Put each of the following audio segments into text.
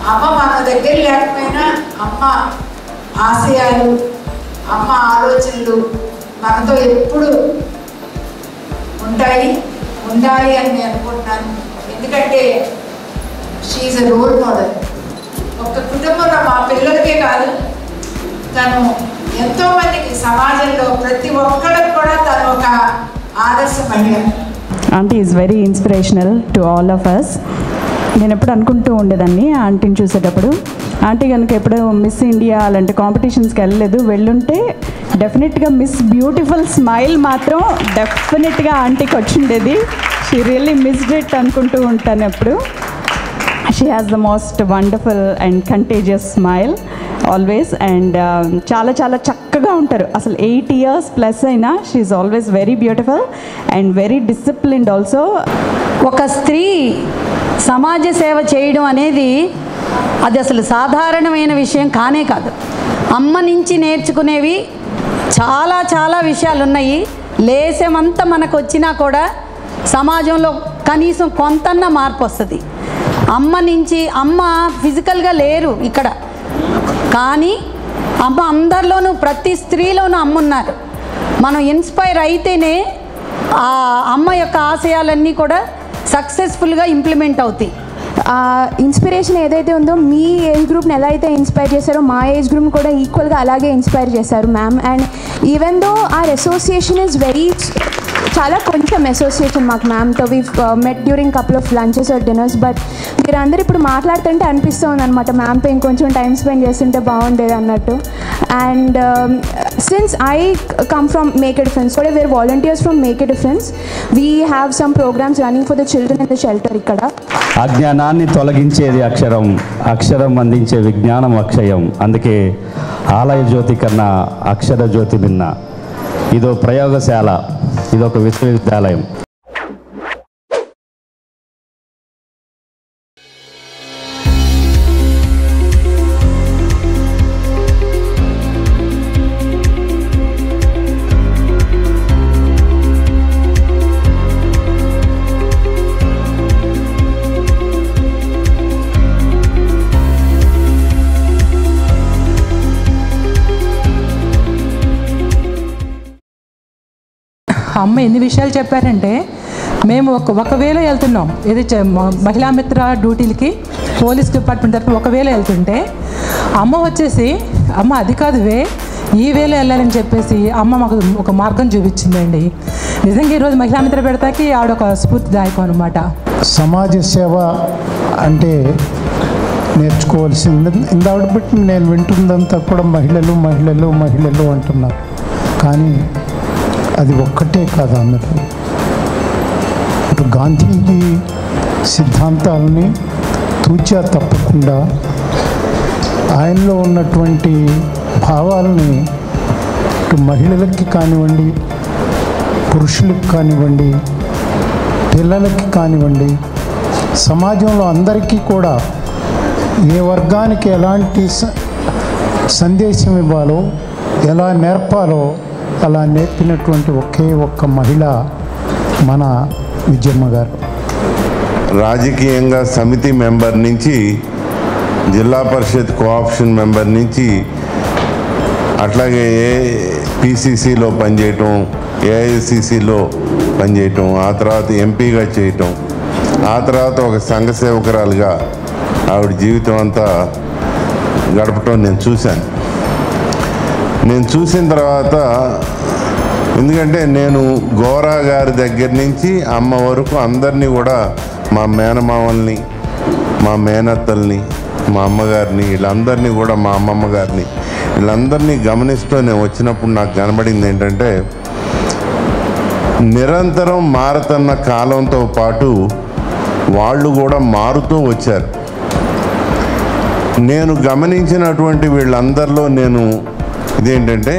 అమ్మ మన దగ్గర లేకపోయినా అమ్మ ఆశయాలు అమ్మ ఆలోచనలు మనతో ఎప్పుడు ఉంటాయి ఉండాలి అని నేను అనుకుంటున్నాను ఎందుకంటే షీఈ్ అ రోల్ మోడల్ ఒక కుటుంబంలో మా పిల్లలకే కాదు తను ఎంతో మందికి సమాజంలో ప్రతి ఒక్కరికి కూడా తను ఒక ఆదర్శ మహిళ aunty is very inspirational to all of us నేను ఎప్పుడు అనుకుంటూ ఉండేదాన్ని ఆంటీని చూసేటప్పుడు ఆంటీ కనుక ఎప్పుడు మిస్ ఇండియా అలాంటి కాంపిటీషన్స్కి వెళ్ళలేదు వెళ్ళుంటే డెఫినెట్గా మిస్ బ్యూటిఫుల్ స్మైల్ మాత్రం డెఫినెట్గా ఆంటీకి వచ్చిండేది షీ రియల్లీ మిస్డ్ ఇట్ అనుకుంటూ ఉంటాను ఎప్పుడు she has the most wonderful and contagious smile always and చాలా చాలా చక్కగా ఉంటారు అసలు ఎయిట్ ఇయర్స్ ప్లస్ అయినా she always very beautiful and very disciplined also ఒక స్త్రీ సమాజ సేవ చేయడం అనేది అది అసలు సాధారణమైన విషయం కానే కాదు అమ్మ నుంచి నేర్చుకునేవి చాలా చాలా విషయాలు ఉన్నాయి లేసమంతా మనకు వచ్చినా కూడా సమాజంలో కనీసం కొంతన్న మార్పు వస్తుంది అమ్మ నుంచి అమ్మ ఫిజికల్గా లేరు ఇక్కడ కానీ అమ్మ అందరిలోనూ ప్రతి స్త్రీలోనూ అమ్మ ఉన్నారు మనం ఇన్స్పైర్ అయితేనే ఆ అమ్మ యొక్క ఆశయాలన్నీ కూడా సక్సెస్ఫుల్గా ఇంప్లిమెంట్ అవుతాయి ఇన్స్పిరేషన్ ఏదైతే ఉందో మీ ఏజ్ గ్రూప్ని ఎలా అయితే ఇన్స్పైర్ చేశారో మా ఏజ్ గ్రూప్ని కూడా ఈక్వల్గా అలాగే ఇన్స్పైర్ చేశారు ma'am and even though or association is very చాలా కొంచెం అసోసియేషన్ మాకు మ్యామ్తో we met during couple of lunches or dinners but మీరందరూ ఇప్పుడు మాట్లాడుతుంటే అనిపిస్తుంది అనమాట మ్యామ్తో ఇంకొంచెం టైం స్పెండ్ చేస్తుంటే బాగుండేది అన్నట్టు and since I come from make a difference కూడా where volunteers from make a difference we have some programs running for the children in the shelter ఇక్కడ అజ్ఞానాన్ని తొలగించేది అక్షరం అక్షరం అందించే విజ్ఞానం అక్షయం అందుకే ఆలయ జ్యోతి కన్నా అక్షర జ్యోతి భిన్న ఇదో ప్రయోగశాల ఇదొక విశ్వవిద్యాలయం అమ్మ ఎన్ని విషయాలు చెప్పారంటే మేము ఒక ఒకవేళ వెళ్తున్నాం ఇది చ- మ- మహిళా మిత్ర డ్యూటీలకి పోలీస్ డిపార్ట్మెంట్ తరఫున ఒకవేళ వెళ్తుంటే అమ్మ వచ్చేసి అమ్మ అది కాదు వే ఈ వేళ వెళ్ళాలని చెప్పేసి అమ్మ మాకు ఒక మార్గం చూపించిందండి నిజంగా ఈరోజు మహిళా మిత్ర పెడతాకి ఆవిడ ఒక స్ఫూర్తిదాయకం అనమాట సమాజ సేవ అంటే నేర్చుకోవాల్సింది ఇందావిడ బట్టి నేను వింటుందంతా కూడా మహిళలు మహిళలు మహిళలు అంటున్నారు కానీ అది ఒక్కటే కాదు అన్నది ఇప్పుడు గాంధీజీ సిద్ధాంతాలని తూచా తప్పకుండా ఆయనలో ఉన్నటువంటి భావాలని ఇటు మహిళలకి కానివ్వండి పురుషులకి కానివ్వండి పిల్లలకి కానివ్వండి సమాజంలో అందరికీ కూడా ఏ వర్గానికి ఎలాంటి స- సందేశం ఇవ్వాలో ఎలా నేర్పాలో అలా నేర్పినటువంటి ఒకే ఒక్క మహిళ మన విజయమ్మ గారు రాజకీయంగా సమితి మెంబర్ నుంచి జిల్లా పరిషత్ కోఆప్షన్ మెంబర్ నుంచి అట్లాగే ఏ పిసిసిలో పనిచేయటం ఏఐసిసిలో పనిచేయటం ఆ తర్వాత ఎంపీగా చేయటం ఆ తర్వాత ఒక సంఘ సేవకురాలుగా ఆవిడ జీవితం అంతా గడపటం నేను చూశాను నేను చూసిన తర్వాత ఎందుకంటే నేను గోరా గారి దగ్గర నుంచి అమ్మ వరకు అందరినీ కూడా మా మేనమామల్ని మా మేనత్తల్ని మా అమ్మగారిని వీళ్ళందరినీ కూడా మా అమ్మమ్మ గారిని వీళ్ళందరినీ గమనిస్తూ నేను వచ్చినప్పుడు నాకు కనబడింది ఏంటంటే నిరంతరం మారుతున్న కాలంతో పాటు వాళ్ళు కూడా మారుతూ వచ్చారు నేను గమనించినటువంటి వీళ్ళందరిలో నేను ఇదేంటంటే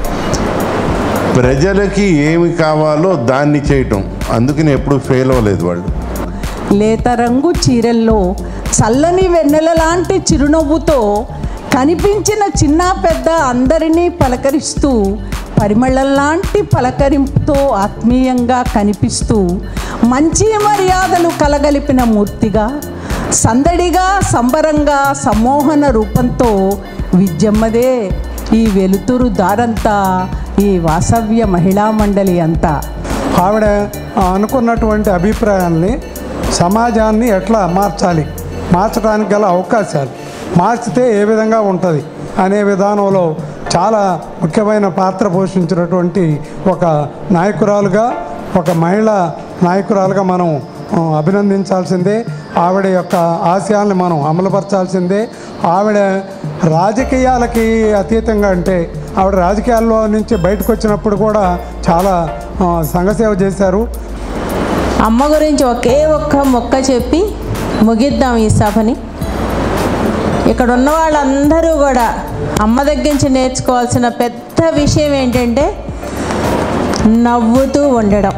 ప్రజలకి ఏమి కావాలో దాన్ని చేయటం అందుకని ఎప్పుడు ఫెయిల్ అవ్వలేదు వాళ్ళు లేత రంగు చీరల్లో చల్లని వెన్నెల లాంటి చిరునవ్వుతో కనిపించిన చిన్న పెద్ద అందరినీ పలకరిస్తూ పరిమళం లాంటి పలకరింపుతో ఆత్మీయంగా కనిపిస్తూ మంచి మర్యాదలు కలగలిపిన మూర్తిగా సందడిగా సంబరంగా సమ్మోహన రూపంతో విద్యమ్మదే ఈ వెలుతురు దారంతా ఈ వాసవ్య మహిళా మండలి అంతా ఆవిడ ఆ, అనుకున్నటువంటి అభిప్రాయాల్ని సమాజాన్ని ఎట్లా మార్చాలి మార్చడానికి గల అవకాశాలు మార్చితే ఏ విధంగా ఉంటుంది అనే విధానంలో చాలా ముఖ్యమైన పాత్ర పోషించినటువంటి ఒక నాయకురాలుగా ఒక మహిళా నాయకురాలుగా మనం ఆ, అభినందించాల్సిందే ఆవిడ యొక్క ఆశయాల్ని మనం అమలుపరచాల్సిందే ఆవిడ రాజకీయాలకి అతీతంగా అంటే ఆవిడ రాజకీయాల్లో నుంచి బయటకు వచ్చినప్పుడు కూడా చాలా ఆ, సంఘసేవ చేశారు అమ్మ గురించి ఒకే ఒక్క మొక్క చెప్పి ముగిద్దాం ఈ సభని ఇక్కడ ఉన్న వాళ్ళందరూ కూడా అమ్మ దగ్గర నుంచి నేర్చుకోవాల్సిన పెద్ద విషయం ఏంటంటే నవ్వుతూ ఉండడం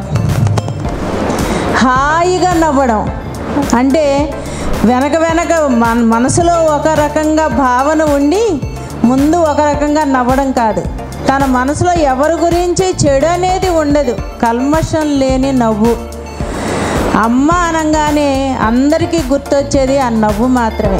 హాయిగా నవ్వడం అంటే వెనక వెనక మన మనసులో ఒక రకంగా భావన ఉండి ముందు ఒక రకంగా నవ్వడం కాదు తన మనసులో ఎవరి గురించి చెడు అనేది ఉండదు కల్మషం లేని నవ్వు అమ్మ అనగానే అందరికీ గుర్తొచ్చేది ఆ నవ్వు మాత్రమే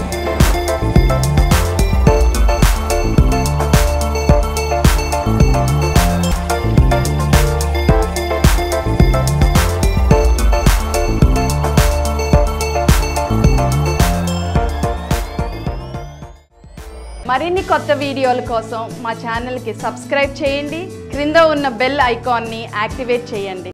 మరిన్ని కొత్త వీడియోల కోసం మా ఛానల్కి సబ్స్క్రైబ్ చేయండి క్రింద ఉన్న బెల్ ఐకాన్ని యాక్టివేట్ చేయండి